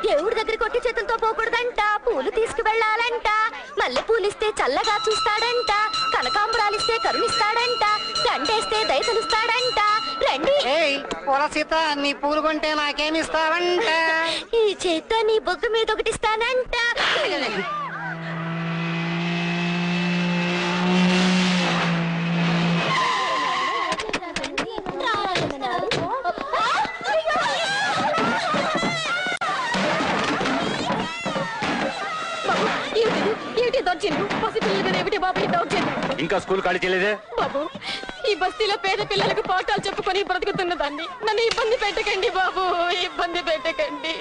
దేవుడి దగ్గర కొట్టి చేతులతో పోకూడదంట పూలు తీసుకువెళ్ళాలంట మల్లె పూలిస్తే చల్లగా చూస్తాడంట కనకాంబరాలిస్తే కరుణిస్తాడంట దండేస్తే దయ తెలుస్తాడంట రండి ఏయ్ పూల సీత నీ పూలు కొంటే నాకేమిస్తావంట ఈ చేత్తో నీ బొగ్గు మీద ఒకటిస్తానంట బాబు, ఏమిటిది? ఏమిటి దౌర్జన్యం పసిపిల్లల మీద ఏమిటి బాబు ఈ దౌర్జన్యం ఇంకా స్కూల్ ఖాళీ చేయలేదే బాబు ఈ బస్తీలో పేద పిల్లలకు పాఠాలు చెప్పుకొని బ్రతుకుతున్న దాన్ని నన్ను ఇబ్బంది పెట్టకండి బాబు ఇబ్బంది పెట్టకండి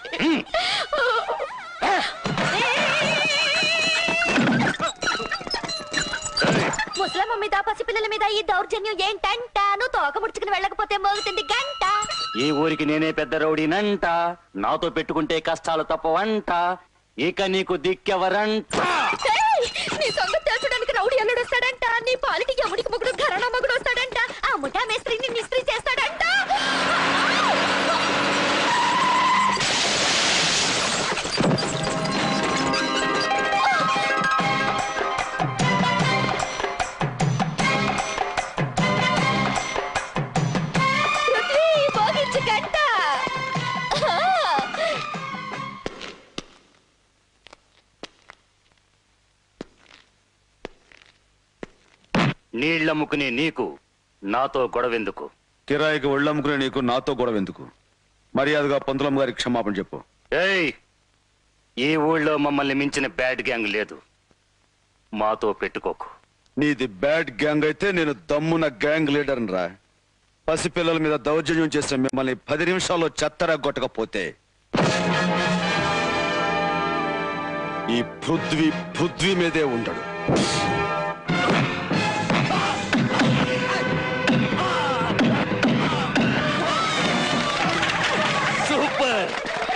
ముసలమ్మ మీద పసిపిల్లల మీద ఈ దౌర్జన్యం ఏంటంట నువ్వు తోక ముడుచుకుని వెళ్ళకపోతే మోగుతుంది గంట ఈ ఊరికి నేనే పెద్ద రౌడీనంట నాతో పెట్టుకుంటే కష్టాలు తప్పవంట ఇక నీకు దిక్కెవరంట ఏయ్! నీ సంగతి తెలుసడానికి రౌడీ అల్లుడు వస్తాడంట నీ పాలిటి యముడికి మొగుడు ఘరాణ మొగుడు వస్తాడంట ఆ ముఠా మేస్త్రిని మిస్త్రీ చేస్తాడంట పృథ్వీ, మోగించు గంట. ఆ! నీళ్ళమ్ముకునే నీకు నాతో గొడవెందుకు కిరాయికి ఒళ్ళమ్ముకునే నీకు నాతో గొడవ ఎందుకు మర్యాదగా పంతులమ్మ గారికి క్షమాపణ చెప్పు ఏయ్ ఈ ఊళ్ళో మమ్మల్ని మించిన బ్యాడ్ గ్యాంగ్ లేదు మాతో పెట్టుకోకు నీది బ్యాడ్ గ్యాంగ్ అయితే నేను దమ్మున గ్యాంగ్ లీడర్ రా పసిపిల్లల మీద దౌర్జన్యం చేసిన మిమ్మల్ని పది నిమిషాల్లో చెత్తరా కొట్టకపోతే ఈ పృథ్వీ పృథ్వీ మీదే ఉండడు సూపర్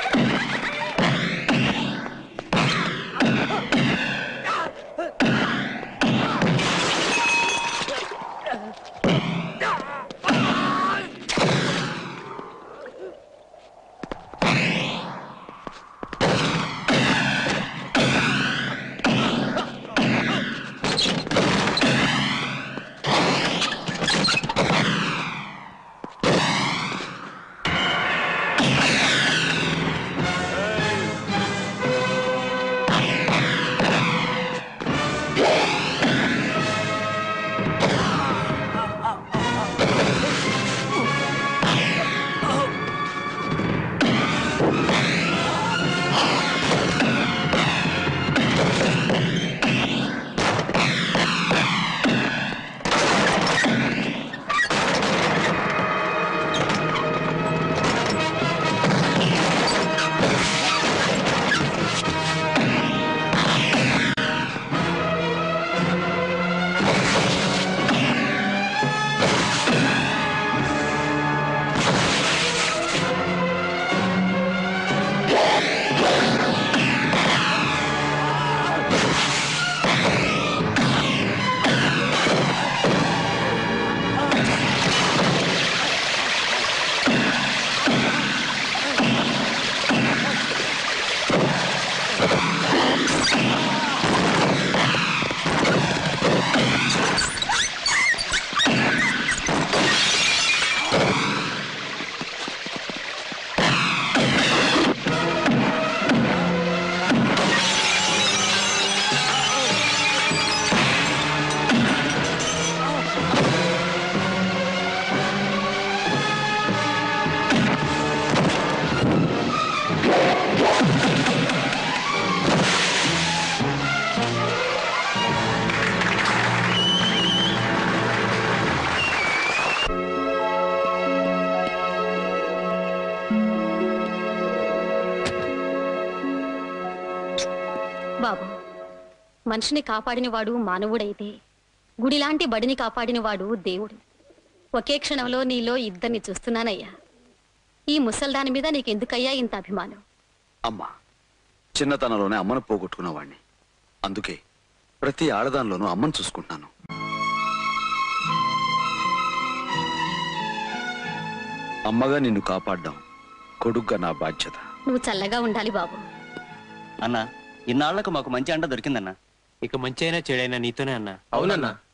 బాబు మనిషిని కాపాడినవాడు మానవుడైతే గుడిలాంటి బడిని కాపాడినవాడు దేవుడు ఒకే క్షణంలో నీలో ఇద్దరిని చూస్తున్నానయ్యా ఈ ముసల్దాని మీద నీకెందుకయ్యా ఇంత అభిమానం అమ్మ చిన్నతనంలోనే అమ్మను పోగొట్టుకున్నవాణ్ణి అందుకే ప్రతి ఆడదానిలోనూ అమ్మను చూసుకుంటున్నాను అమ్మగా నిన్ను కాపాడ్డాం కొడుగ్గా నా బాధ్యత నువ్వు చల్లగా ఉండాలి బాబు అన్న ఇన్నాళ్లకు మాకు మంచి అండ దొరికిందన్నా ఇక మంచి అయినా చెడైనా నీతోనే అన్నా అవునన్నా